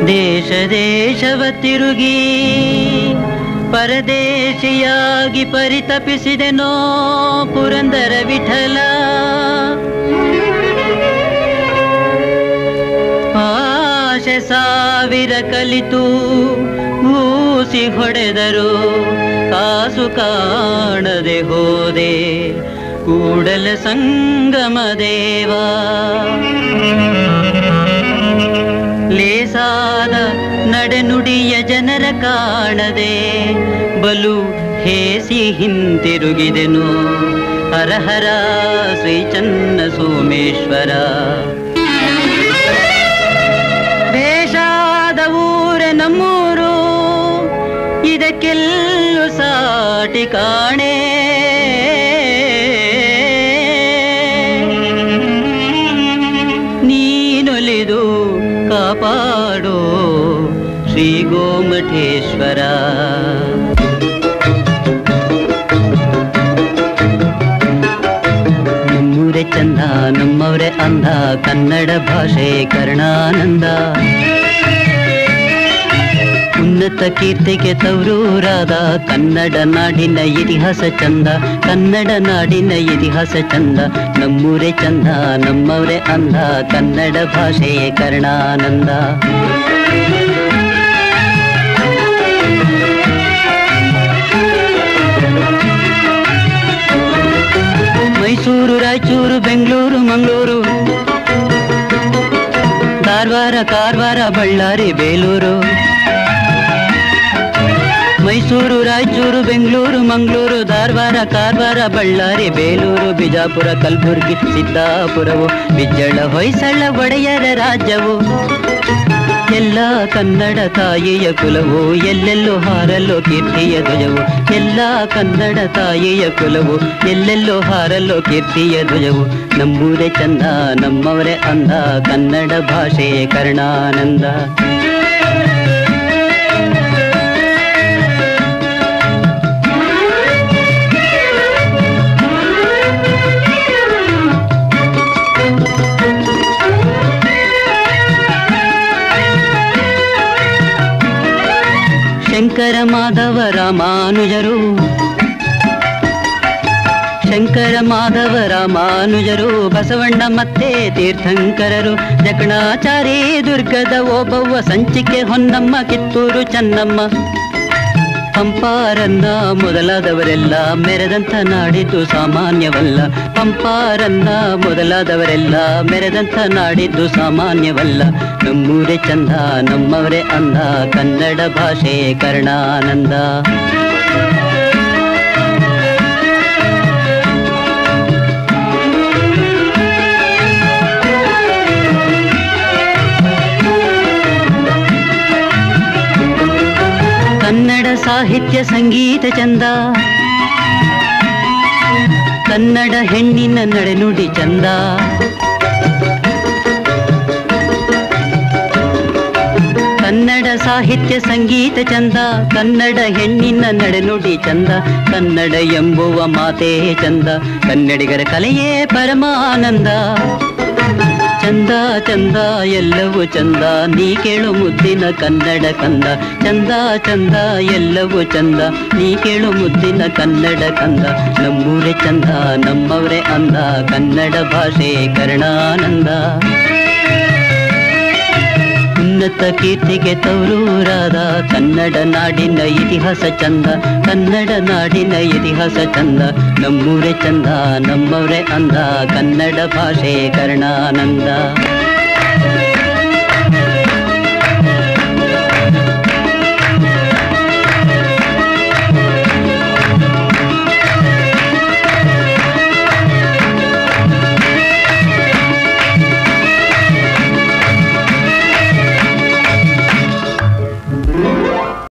ದೇಶ ದೇಶವ ತಿರುಗಿ ಪರದೇಶಿಯಾಗಿ ಪರಿತಪಿಸಿದೆನೋ ಪುರಂದರ ವಿಠಲ ಆಶೆ ಸಾವಿರ ಕಲಿತು ಊಸಿ ಹೊಡೆದರು ಕಾಸು ಕಾಣದೆ ಹೋದೆ ಕೂಡಲ ಸಂಗಮ ದೇವಾ ಲೇಸಾದ ನಡೆನುಡಿಯ ಜನರ ಕಾಣದೆ ಬಲು ಹೇಸಿ ಹಿಂತಿರುಗಿದೆನು ಹರಹರ ಶ್ರೀ ಚನ್ನ ಸೋಮೇಶ್ವರ ದೇಶಾದ ಊರ ನಮ್ಮೂರು ಇದಕ್ಕೆಲ್ಲೂ ಸಾಟಿ ಕಾಣೆ ನೀನೊಲಿದು ಕಾಪಾಡೋ ಶ್ರೀ ಗೋಮಠೇಶ್ವರ ನಮ್ಮೂರೇ ಚಂದ ನಮ್ಮವರೇ ಅಂದ ಕನ್ನಡ ಭಾಷೆ ಕರ್ಣಾನಂದ ಉನ್ನತ ಕೀರ್ತಿಗೆ ತವರೂರಾದ ಕನ್ನಡ ನಾಡಿನ ಇತಿಹಾಸ ಚಂದ ಕನ್ನಡ ನಾಡಿನ ಇತಿಹಾಸ ಚಂದ ನಮ್ಮೂರೇ ಚಂದ ನಮ್ಮವರೇ ಅಂದ ಕನ್ನಡ ಭಾಷೆ ಕರ್ಣಾನಂದ ಮೈಸೂರು ರಾಯಚೂರು ಬೆಂಗಳೂರು ಮಂಗಳೂರು ಧಾರವಾಡ ಕಾರವಾರ ಬಳ್ಳಾರಿ ಬೇಲೂರು ಮೈಸೂರು ರಾಯಚೂರು ಬೆಂಗಳೂರು ಮಂಗಳೂರು ಧಾರವಾಡ ಕಾರವಾರ ಬಳ್ಳಾರಿ ಬೇಲೂರು ಬಿಜಾಪುರ ಕಲಬುರಗಿ ಸಿದ್ದಾಪುರವು ಬಿಜ್ಜಳ ಹೊಯ್ಸಳ ಒಡೆಯರ ರಾಜ್ಯವು ಎಲ್ಲ ಕನ್ನಡ ತಾಯಿಯ ಕುಲವು ಎಲ್ಲೆಲ್ಲೂ ಹಾರಲು ಕೀರ್ತಿಯ ಧ್ವಜವು ಎಲ್ಲ ಕನ್ನಡ ತಾಯಿಯ ಕುಲವು ಎಲ್ಲೆಲ್ಲೂ ಹಾರಲು ಕೀರ್ತಿಯ ಧ್ವಜವು ನಮ್ಮೂರೇ ಚಂದ ನಮ್ಮವರೇ ಅಂದ ಕನ್ನಡ ಭಾಷೆ ಕರ್ಣಾನಂದ ಶಂಕರ ಮಾಧವ ರಾಮಾನುಜರು ಶಂಕರ ಮಾಧವ ರಾಮಾನುಜರು ಬಸವಣ್ಣ ಮತ್ತೆ ತೀರ್ಥಂಕರರು ಜಕಣಾಚಾರಿ ದುರ್ಗದ ಓಬವ್ವ ಸಂಚಿಕೆ ಹೊನ್ನಮ್ಮ ಕಿತ್ತೂರು ಚೆನ್ನಮ್ಮ ಪಂಪಾರನ್ನ ಮೊದಲಾದವರೆಲ್ಲ ಮೆರೆದಂಥ ನಾಡಿದ್ದು ಸಾಮಾನ್ಯವಲ್ಲ ಪಂಪಾರನ್ನ ಮೊದಲಾದವರೆಲ್ಲ ಮೆರೆದಂಥ ನಾಡಿದ್ದು ಸಾಮಾನ್ಯವಲ್ಲ ನಮ್ಮೂರೇ ಚಂದ ನಮ್ಮವರೇ ಅಂದ ಕನ್ನಡ ಭಾಷೆ ಕರ್ಣಾನಂದ ಕನ್ನಡ ಸಾಹಿತ್ಯ ಸಂಗೀತ ಚಂದ ಕನ್ನಡ ಹೆಣ್ಣಿನ ನಡೆನುಡಿ ಚಂದ ಕನ್ನಡ ಸಾಹಿತ್ಯ ಸಂಗೀತ ಚಂದ ಕನ್ನಡ ಹೆಣ್ಣಿನ ನಡೆನುಡಿ ಚಂದ ಕನ್ನಡ ಎಂಬುವ ಮಾತೇ ಚಂದ ಕನ್ನಡಿಗರ ಕಲೆಯೇ ಪರಮಾನಂದ ಚಂದ ಚಂದ ಎಲ್ಲವೂ ಚಂದ ನೀ ಕೇಳು ಮುದ್ದಿನ ಕನ್ನಡ ಕಂದ ಚಂದ ಚಂದ ಎಲ್ಲವೂ ಚಂದ ನೀ ಕೇಳು ಮುದ್ದಿನ ಕನ್ನಡ ಕಂದ ನಮ್ಮೂರೇ ಚಂದ ನಮ್ಮವರೇ ಅಂದ ಕನ್ನಡ ಭಾಷೆ ಕರ್ಣಾನಂದ ಉನ್ನತ ಕೀರ್ತಿಗೆ ತವರೂರಾದ ಕನ್ನಡ ನಾಡಿನ ಇತಿಹಾಸ ಚಂದ ಕನ್ನಡ ನಾಡಿನ ಇತಿಹಾಸ ಚಂದ ನಮ್ಮೂರೇ ಚಂದ ನಮ್ಮವರೇ ಅಂದ ಕನ್ನಡ ಭಾಷೆ ಕರ್ಣಾನಂದ